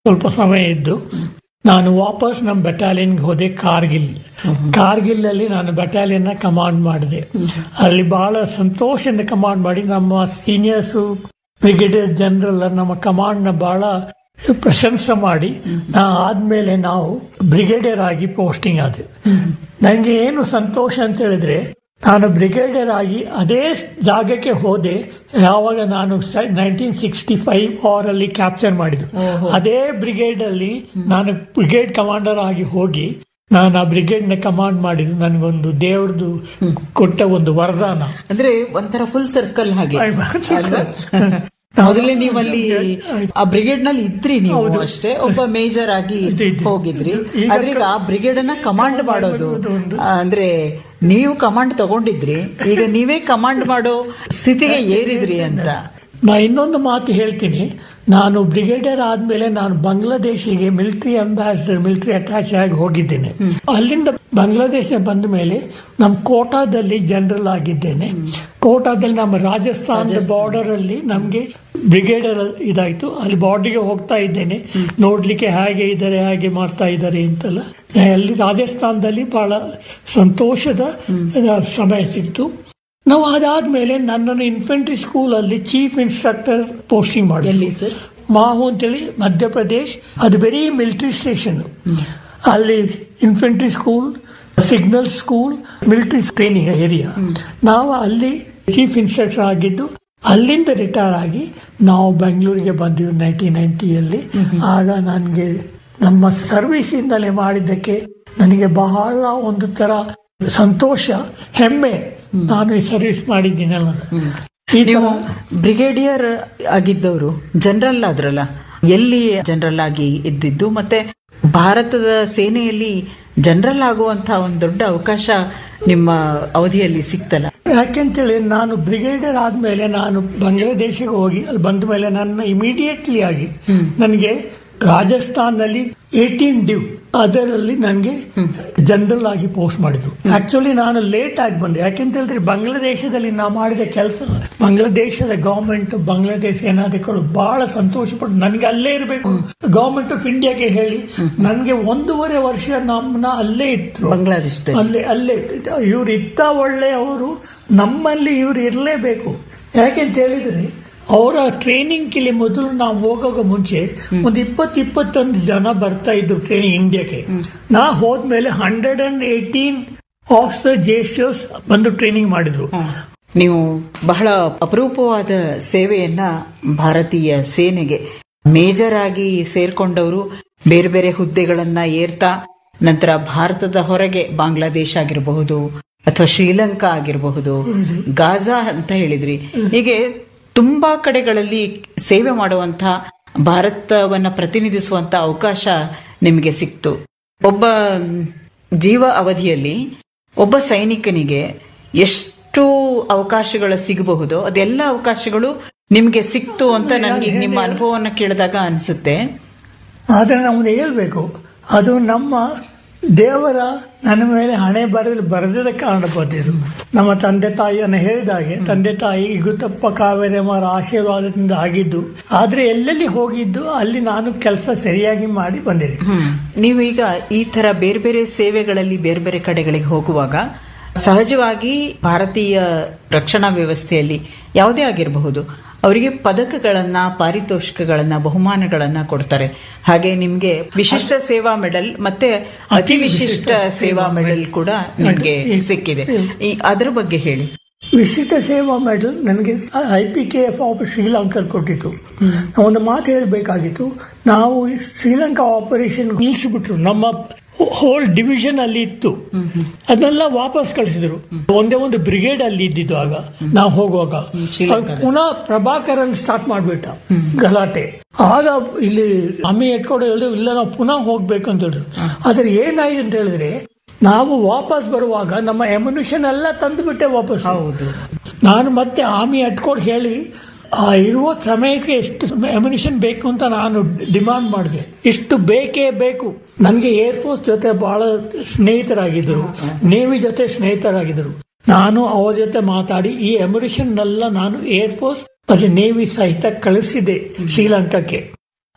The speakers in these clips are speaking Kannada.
ಸ್ವಲ್ಪ ಸಮಯ ಇದ್ದು ನಾನು ವಾಪಸ್ ನಮ್ಮ ಬೆಟಾಲಿಯನ್ಗೆ ಹೋದೆ ಕಾರ್ಗಿಲ್ ಕಾರ್ಗಿಲ್ ಅಲ್ಲಿ ನಾನು ಬೆಟಾಲಿಯನ್ ನ ಕಮಾಂಡ್ ಮಾಡಿದೆ ಅಲ್ಲಿ ಬಹಳ ಸಂತೋಷದಿಂದ ಕಮಾಂಡ್ ಮಾಡಿ ನಮ್ಮ ಸೀನಿಯರ್ಸು ಬ್ರಿಗೇಡಿಯರ್ ಜನರಲ್ ನಮ್ಮ ಕಮಾಂಡ್ ನ ಬಹಳ ಪ್ರಶಂಸೆ ಮಾಡಿ ನಾ ಆದ್ಮೇಲೆ ನಾವು ಬ್ರಿಗೇಡಿಯರ್ ಆಗಿ ಪೋಸ್ಟಿಂಗ್ ಆದೆ ನನಗೆ ಏನು ಸಂತೋಷ ಅಂತ ಹೇಳಿದ್ರೆ ನಾನು ಬ್ರಿಗೇಡಿಯರ್ ಆಗಿ ಅದೇ ಜಾಗಕ್ಕೆ ಹೋದೆ ಯಾವಾಗ ನಾನು ನೈನ್ಟೀನ್ ಸಿಕ್ಸ್ಟಿ ಫೈವ್ ಅವರಲ್ಲಿ ಕ್ಯಾಪ್ಚರ್ ಮಾಡಿದ್ದು ಅದೇ ಬ್ರಿಗೇಡ್ ಅಲ್ಲಿ ನಾನು ಬ್ರಿಗೇಡ್ ಕಮಾಂಡರ್ ಆಗಿ ಹೋಗಿ ನಾನು ಆ ಬ್ರಿಗೇಡ್ ನ ಕಮಾಂಡ್ ಮಾಡಿದ್ದು ನನಗೊಂದು ದೇವ್ರದ್ದು ಕೊಟ್ಟ ಒಂದು ವರದಾನ ಅಂದ್ರೆ ಒಂಥರ ಫುಲ್ ಸರ್ಕಲ್ ಹಾಗೆ ಅಲ್ವಾ? ಅಲ್ವಾ? ಮೊದಲೇ ನೀವು ಅಲ್ಲಿ ಆ ಬ್ರಿಗೇಡ್ ನಲ್ಲಿ ಇದ್ರಿ ನೀವು ಅಷ್ಟೇ ಒಬ್ಬ ಮೇಜರ್ ಆಗಿ ಇದೆ, ಇದೆ. ಹೋಗಿದ್ರಿ ಈಗ ಆದ್ರೆ ಈಗ ಆ ಬ್ರಿಗೇಡ್ ಅನ್ನ ಕಮಾಂಡ್ ಮಾಡೋದು ಒಂದು- ಆ, ಅಂದ್ರೆ ನೀವು ಕಮಾಂಡ್ ತಗೊಂಡಿದ್ರಿ ಈಗ ನೀವೇ ಕಮಾಂಡ್ ಮಾಡೋ ಸ್ಥಿತಿಗೆ ಏರಿದ್ರಿ ಅಂತ ನಾ ಇನ್ನೊಂದು ಮಾತು ಹೇಳ್ತೀನಿ ನಾನು ಬ್ರಿಗೇಡಿಯರ್ ಆದ್ಮೇಲೆ ನಾನು ಬಾಂಗ್ಲಾದೇಶಿಗೆ ಮಿಲಿಟರಿ ಅಂಬಾಸಿಡರ್ ಮಿಲಿಟರಿ ಅಟ್ಯಾಚ್ ಆಗಿ ಹೋಗಿದ್ದೇನೆ ಅಲ್ಲಿಂದ ಬಾಂಗ್ಲಾದೇಶ ಬಂದ ಮೇಲೆ ನಮ್ಮ ಕೋಟಾದಲ್ಲಿ ಜನರಲ್ ಆಗಿದ್ದೇನೆ ಕೋಟಾದಲ್ಲಿ ನಮ್ಮ ರಾಜಸ್ಥಾನದ ಬಾರ್ಡರ್ ಅಲ್ಲಿ ನಮ್ಗೆ ಬ್ರಿಗೇಡರ್ ಇದಾಯ್ತು ಅಲ್ಲಿ ಬಾರ್ಡರ್ಗೆ ಹೋಗ್ತಾ ಇದ್ದೇನೆ ನೋಡ್ಲಿಕ್ಕೆ ಹೇಗೆ ಇದ್ದಾರೆ ಹೇಗೆ ಮಾಡ್ತಾ ಇದ್ದಾರೆ ಅಂತೆಲ್ಲ ಅಲ್ಲಿ ರಾಜಸ್ಥಾನದಲ್ಲಿ ಬಹಳ ಸಂತೋಷದ ಆ, ಸಮಯ ಸಿಕ್ತು ನಾವು ಅದಾದ್ಮೇಲೆ ನನ್ನನ್ನು ಇನ್ಫೆಂಟ್ರಿ ಸ್ಕೂಲ್ ಅಲ್ಲಿ ಚೀಫ್ ಇನ್ಸ್ಟ್ರಕ್ಟರ್ ಪೋಸ್ಟಿಂಗ್ ಮಾಡಿ ಎಲ್ಲಿ ಸರ್ ಮಾಹು ಅಂತೇಳಿ ಮಧ್ಯಪ್ರದೇಶ್ ಅದು ಬರೀ ಮಿಲಿಟರಿ ಸ್ಟೇಷನ್ ಅಲ್ಲಿ infantry school signal school military training area ನಾವು ಅಲ್ಲಿ ಚೀಫ್ ಇನ್ಸ್ಟ್ರಕ್ಟರ್ ಆಗಿದ್ದು ಅಲ್ಲಿಂದ ರಿಟೈರ್ ಆಗಿ ನಾವು ಬೆಂಗಳೂರಿಗೆ ಬಂದಿವಿ ನೈನ್ಟೀನ್ ನೈನ್ಟಿಯಲ್ಲಿ ಆಗ ನನಗೆ ನಮ್ಮ ಸರ್ವಿಸ್ ಇಂದಲೇ ಮಾಡಿದ್ದಕ್ಕೆ ನನಗೆ ಬಹಳ ಒಂದು ತರ ಸಂತೋಷ ಹೆಮ್ಮೆ ನಾನು ಈ ಸರ್ವಿಸ್ ಮಾಡಿದ್ದೀನಲ್ಲ ಈ ತರ ನೀವು ಬ್ರಿಗೇಡಿಯರ್ ಆಗಿದ್ದವರು ಜನರಲ್ ಆದ್ರಲ್ಲ ಎಲ್ಲಿ ಜನರಲ್ ಆಗಿ ಇದ್ದಿದ್ದು ಮತ್ತೆ ಭಾರತದ ಸೇನೆಯಲ್ಲಿ ಜನರಲ್ ಆಗುವಂತಹ ಒಂದು ದೊಡ್ಡ ಅವಕಾಶ ನಿಮ್ಮ ಅವಧಿಯಲ್ಲಿ ಸಿಕ್ತಲ್ಲ ಯಾಕೆಂತೇಳಿ ನಾನು ಬ್ರಿಗೇಡಿಯರ್ ಆದ್ಮೇಲೆ ನಾನು ಬಾಂಗ್ಲಾದೇಶಕ್ಕೆ ಹೋಗಿ ಅಲ್ಲಿ ಬಂದ ಮೇಲೆ ನನ್ನ ಇಮಿಡಿಯೇಟ್ಲಿ ಆಗಿ ನನಗೆ ರಾಜಸ್ಥಾನದಲ್ಲಿ ಏಟೀನ್ ಡ್ಯೂ ಅದರಲ್ಲಿ ನನಗೆ ಜನರಲ್ ಆಗಿ ಪೋಸ್ಟ್ ಮಾಡಿದ್ರು ಆಕ್ಚುಲಿ ನಾನು ಲೇಟ್ ಆಗಿ ಬಂದೆ ಯಾಕೆಂತ ಹೇಳಿದ್ರೆ ಬಾಂಗ್ಲಾದೇಶದಲ್ಲಿ ನಾವು ಮಾಡಿದ ಕೆಲಸ ಬಾಂಗ್ಲಾದೇಶದ ಗವರ್ಮೆಂಟ್ ಬಾಂಗ್ಲಾದೇಶ ಸೇನಾಧಿಕಾರಿಗಳು ಬಹಳ ಸಂತೋಷ ಪಟ್ಟು ನನಗೆ ಅಲ್ಲೇ ಇರಬೇಕು ಗವರ್ಮೆಂಟ್ ಆಫ್ ಇಂಡಿಯಾಗೆ ಹೇಳಿ ನನಗೆ ಒಂದೂವರೆ ವರ್ಷ ನಮ್ಮನ್ನ ಅಲ್ಲೇ ಇತ್ತು ಬಾಂಗ್ಲಾದೇಶದಲ್ಲಿ ಅಲ್ಲೇ ಅಲ್ಲೇ ಇವ್ರು ಇತ್ತ ಒಳ್ಳೆ ಅವರು ನಮ್ಮಲ್ಲಿ ಇವ್ರು ಇರಲೇಬೇಕು ಯಾಕೆಂತ ಹೇಳಿದ್ರೆ ಅವರ ಟ್ರೈನಿಂಗ್ ಇಲ್ಲಿ ಮೊದಲು ನಾವು ಹೋಗೋಗ ಮುಂಚೆ ಒಂದು ಇಪ್ಪತ್ತು ಇಪ್ಪತ್ತೊಂದು ಜನ ಬರ್ತಾ ಇದ್ರು ಟ್ರೈನಿಂಗ್ ಇಂಡಿಯಾಕ್ಕೆ ನಾ ಹೋದ್ಮೇಲೆ hundred and eighteen of the ಜೇಷಸ್ ಬಂದು ಟ್ರೈನಿಂಗ್ ಮಾಡಿದ್ರು ನೀವು ಬಹಳ ಅಪರೂಪವಾದ ಸೇವೆಯನ್ನ ಭಾರತೀಯ ಸೇನೆಗೆ ಮೇಜರ್ ಆಗಿ ಸೇರ್ಕೊಂಡವರು ಬೇರೆ ಬೇರೆ ಹುದ್ದೆಗಳನ್ನ ಏರ್ತಾ ನಂತರ ಭಾರತದ ಹೊರಗೆ ಬಾಂಗ್ಲಾದೇಶ ಆಗಿರಬಹುದು ಅಥವಾ ಶ್ರೀಲಂಕಾ ಆಗಿರಬಹುದು ಗಾಜಾ ಅಂತ ಹೇಳಿದ್ರಿ ಹೀಗೆ ತುಂಬಾ ಕಡೆಗಳಲ್ಲಿ ಸೇವೆ ಮಾಡುವಂತಹ ಭಾರತವನ್ನ ಪ್ರತಿನಿಧಿಸುವಂತ ಅವಕಾಶ ನಿಮಗೆ ಸಿಕ್ತು ಒಬ್ಬ ಜೀವ ಅವಧಿಯಲ್ಲಿ ಒಬ್ಬ ಸೈನಿಕನಿಗೆ ಎಷ್ಟು ಅವಕಾಶಗಳು ಸಿಗಬಹುದೋ ಅದೆಲ್ಲ ಅವಕಾಶಗಳು ನಿಮ್ಗೆ ಸಿಕ್ತು ಅಂತ ನನಗೆ ನಿಮ್ಮ ಅನುಭವವನ್ನ ಕೇಳಿದಾಗ ಅನ್ಸುತ್ತೆ ಆದ್ರೆ ನಮ್ದು ಹೇಳ್ಬೇಕು ಅದು ನಮ್ಮ ದೇವರ ನನ್ನ ಮೇಲೆ ಹಣೆ ಬರೆದು ಬರೆದಿದ ಕಾರಣ ಬಂದಿದ್ದು ನಮ್ಮ ತಂದೆ ತಾಯಿಯನ್ನು ಹೇಳಿದಾಗೆ ತಂದೆ ತಾಯಿ ಇಗುತ್ತಪ್ಪ ಕಾವೇರಮ್ಮರ ಆಶೀರ್ವಾದದಿಂದ ಆಗಿದ್ದು ಆದ್ರೆ ಎಲ್ಲೆಲ್ಲಿ ಹೋಗಿದ್ದು ಅಲ್ಲಿ ನಾನು ಕೆಲಸ ಸರಿಯಾಗಿ ಮಾಡಿ ಬಂದಿದ್ದೀನಿ ನೀವು ಈಗ ಈ ತರ ಬೇರೆ ಬೇರೆ ಸೇವೆಗಳಲ್ಲಿ ಬೇರೆ ಬೇರೆ ಕಡೆಗಳಿಗೆ ಹೋಗುವಾಗ ಸಹಜವಾಗಿ ಭಾರತೀಯ ರಕ್ಷಣಾ ವ್ಯವಸ್ಥೆಯಲ್ಲಿ ಯಾವುದೇ ಆಗಿರಬಹುದು ಅವರಿಗೆ ಪದಕಗಳನ್ನ ಪಾರಿತೋಷಿಕಗಳನ್ನ ಬಹುಮಾನಗಳನ್ನ ಕೊಡ್ತಾರೆ ಹಾಗೆ ನಿಮ್ಗೆ ವಿಶಿಷ್ಟ ಸೇವಾ ಮೆಡಲ್ ಮತ್ತೆ ಅತಿ ವಿಶಿಷ್ಟ ಸೇವಾ ಮೆಡಲ್ ಕೂಡ ನಿಮ್ಗೆ ಸಿಕ್ಕಿದೆ ಈ ಅದರ ಬಗ್ಗೆ ಹೇಳಿ ವಿಶಿಷ್ಟ ಸೇವಾ ಮೆಡಲ್ ನನಗೆ I P K F of Sri Lanka ಕೊಟ್ಟಿತ್ತು ನಾವು ಒಂದು ಮಾತು ಹೇಳಬೇಕಾಗಿತ್ತು ನಾವು ಈ ಶ್ರೀಲಂಕಾ ಆಪರೇಷನ್ ನಿಲ್ಲಿಸಿಬಿಟ್ರು ನಮ್ಮ ಹೋಲ್ ಡಿವಿಷನ್ ಅಲ್ಲಿ ಇತ್ತು ಅದನ್ನೆಲ್ಲ ವಾಪಸ್ ಕಳಿಸಿದ್ರು ಒಂದೇ ಒಂದು ಬ್ರಿಗೇಡ್ ಅಲ್ಲಿ ಇದ್ದಿದ್ದು ಆಗ ನಾವು ಹೋಗುವಾಗ ಶ್ರೀಲಂಕಾದಲ್ಲಿ. ಪುನಃ ಪ್ರಭಾಕರನ್ ಸ್ಟಾರ್ಟ್ ಮಾಡ್ಬಿಟ್ಟ ಗಲಾಟೆ ಆಗ ಇಲ್ಲಿ ಅಮ್ಮಿ ಎಟ್ಕೊಂಡು ಹೇಳಿದ್ರು ಇಲ್ಲ ನಾವು ಪುನಃ ಹೋಗ್ಬೇಕು ಅಂತ ಹೇಳಿದ್ರು ಆದ್ರೆ ಏನಾಯ್ತು ಅಂತ ಹೇಳಿದ್ರೆ ನಾವು ವಾಪಸ್ ಬರುವಾಗ ನಮ್ಮ ಎಮ್ಯುನಿಷನ್ ಎಲ್ಲ ತಂದುಬಿಟ್ಟೆ ವಾಪಸ್ ಹೌದು ನಾನು ಮತ್ತೆ ಆಮಿ ಅಟ್ಕೊಂಡು ಹೇಳಿ ಆ ಇರುವ ಸಮಯಕ್ಕೆ ಎಷ್ಟು ಎಮ್ಯುನಿಷನ್ ಬೇಕು ಅಂತ ನಾನು ಡಿಮಾಂಡ್ ಮಾಡಿದೆ ಇಷ್ಟು ಬೇಕೇ ಬೇಕು ನನಗೆ ಏರ್ಫೋರ್ಸ್ ಜೊತೆ ಬಹಳ ಸ್ನೇಹಿತರಾಗಿದ್ದರು ನೇವಿ ಜೊತೆ ಸ್ನೇಹಿತರಾಗಿದ್ದರು ನಾನು ಅವರ ಜೊತೆ ಮಾತಾಡಿ ಈ ಎಮ್ಯುನಿಷನ್ ಎಲ್ಲ ನಾನು ಏರ್ಫೋರ್ಸ್ ಮತ್ತೆ ನೇವಿ ಸಹಿತ ಕಳಿಸಿದೆ ಶ್ರೀಲಂಕಾಕ್ಕೆ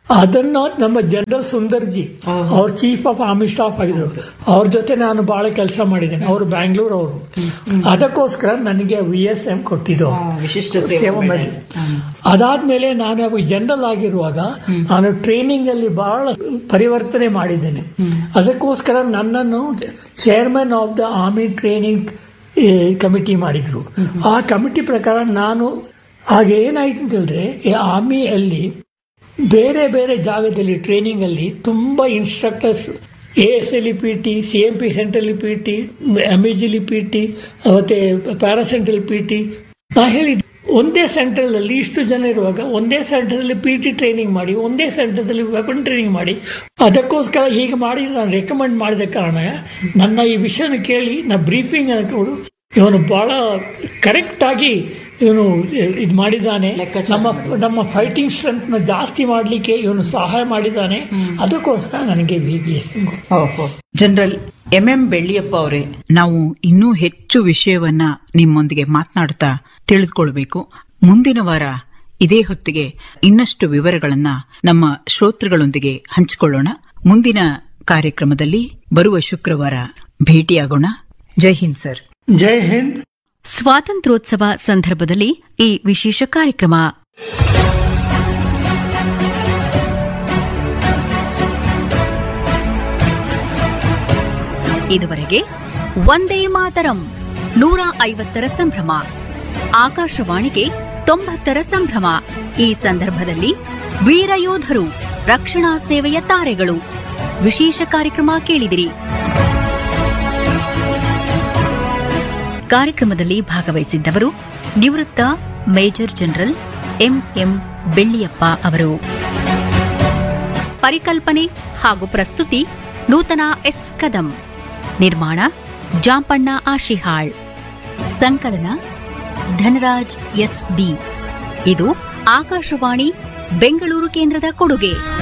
ಅದನ್ನ ನಮ್ಮ ಜನರಲ್ ಸುಂದರ್ಜಿ ಅವ್ರ ಚೀಫ್ ಆಫ್ ಆರ್ಮಿ ಸ್ಟಾಫ್ ಆಗಿದ್ರು ಅವ್ರ ಜೊತೆ ನಾನು ಬಹಳ ಕೆಲಸ ಮಾಡಿದ್ದೇನೆ ಅವರು ಬ್ಯಾಂಗ್ಳೂರ್ ಅವರು ಅದಕ್ಕೋಸ್ಕರ ನನಗೆ ವಿ ಎಸ್ ಎಂ ಕೊಟ್ಟಿದ್ದು ವಿಶಿಷ್ಟ ಸೇವಾ ಸೇವಾ ಮೆಡಲ್. ಮೆಡಲ್. ಅದಾದ್ಮೇಲೆ ನಾನು ಜನರಲ್ ಆಗಿರುವಾಗ ನಾನು ಟ್ರೈನಿಂಗ್ ಅಲ್ಲಿ ಬಹಳ ಪರಿವರ್ತನೆ ಮಾಡಿದ್ದೇನೆ ಅದಕ್ಕೋಸ್ಕರ ನನ್ನನ್ನು chairman of the army training committee ಮಾಡಿದ್ರು ಆ ಕಮಿಟಿ ಪ್ರಕಾರ ನಾನು ಆಗ ಏನಾಯ್ತು ಅಂತ ಹೇಳಿದ್ರೆ ಈ ಆರ್ಮಿಯಲ್ಲಿ ಬೇರೆ ಬೇರೆ ಜಾಗದಲ್ಲಿ ಟ್ರೈನಿಂಗ್ ಅಲ್ಲಿ ತುಂಬಾ instructors A S L P T C M P central P T M E G P T ಮತ್ತೆ ಪ್ಯಾರಾಸೆಂಟ್ರಲ್ ಪಿ ಟಿ ನಾ ಹೇಳಿದ್ದೆ ಒಂದೇ ಸೆಂಟರ್ ಅಲ್ಲಿ ಇಷ್ಟು ಜನ ಇರುವಾಗ ಒಂದೇ ಸೆಂಟರ್ ಅಲ್ಲಿ ಪಿ ಟಿ ಟ್ರೈನಿಂಗ್ ಮಾಡಿ ಒಂದೇ ಸೆಂಟರ್ ಅಲ್ಲಿ ವೆಪನ್ ಟ್ರೈನಿಂಗ್ ಮಾಡಿ ಅದಕ್ಕೋಸ್ಕರ ಹೀಗೆ ಮಾಡಿ ನಾನು ರೆಕಮೆಂಡ್ ಮಾಡಿದ ಕಾರಣ ನನ್ನ ಈ ವಿಷಯನ ಕೇಳಿ ನಾ ಬ್ರೀಫಿಂಗ್ ಅನ್ಕೊಂಡು ಇವನು ಬಹಳ ಕರೆಕ್ಟ್ ಆಗಿ ಇವನು ಇದು ಮಾಡಿದ್ದಾನೆ ಲೆಕ್ಕಾಚಾರ ನಮ್ಮ ನಮ್ಮ ಫೈಟಿಂಗ್ ಸ್ಟ್ರೆಂತ್ ನ ಜಾಸ್ತಿ ಮಾಡಲಿಕ್ಕೆ ಇವನು ಸಹಾಯ ಮಾಡಿದ್ದಾನೆ ಅದಕ್ಕೋಸ್ಕರ ನನಗೆ V B S general M M Belliappa ಅವರೇ ನಾವು ಇನ್ನೂ ಹೆಚ್ಚು ವಿಷಯವನ್ನ ನಿಮ್ಮೊಂದಿಗೆ ಮಾತನಾಡ್ತಾ ತಿಳಿದುಕೊಳ್ಬೇಕು ಮುಂದಿನ ವಾರ ಇದೇ ಹೊತ್ತಿಗೆ ಇನ್ನಷ್ಟು ವಿವರಗಳನ್ನ ನಮ್ಮ ಶ್ರೋತೃಗಳೊಂದಿಗೆ ಹಂಚಿಕೊಳ್ಳೋಣ ಮುಂದಿನ ಕಾರ್ಯಕ್ರಮದಲ್ಲಿ ಬರುವ ಶುಕ್ರವಾರ ಭೇಟಿಯಾಗೋಣ ಜೈ ಹಿಂದ್ ಸರ್ ಜೈ ಹಿಂದ್ ಸ್ವಾತಂತ್ರ್ಯೋತ್ಸವ ಸಂದರ್ಭದಲ್ಲಿ ಈ ವಿಶೇಷ ಕಾರ್ಯಕ್ರಮ ಇದುವರೆಗೆ ಒಂದೇ ಮಾತರಂ ನೂರ ಐವತ್ತರ ಸಂಭ್ರಮ ಆಕಾಶವಾಣಿಗೆ ತೊಂಬತ್ತರ ಸಂಭ್ರಮ ಈ ಸಂದರ್ಭದಲ್ಲಿ ವೀರಯೋಧರು ರಕ್ಷಣಾ ಸೇವೆಯ ತಾರೆಗಳು ವಿಶೇಷ ಕಾರ್ಯಕ್ರಮ ಕೇಳಿದಿರಿ ಕಾರ್ಯಕ್ರಮದಲ್ಲಿ ಭಾಗವಹಿಸಿದ್ದವರು ನಿವೃತ್ತ ಮೇಜರ್ ಜನರಲ್ ಎಂಎಂ ಬೆಳ್ಳಿಯಪ್ಪ ಅವರು ಪರಿಕಲ್ಪನೆ ಹಾಗೂ ಪ್ರಸ್ತುತಿ ನೂತನ ಎಸ್ ಕದಂ ನಿರ್ಮಾಣ ಜಾಂಪಣ್ಣ ಆಶಿಹಾಳ್ ಸಂಕಲನ ಧನರಾಜ್ ಎಸ್ ಬಿ ಇದು ಆಕಾಶವಾಣಿ ಬೆಂಗಳೂರು ಕೇಂದ್ರದ ಕೊಡುಗೆ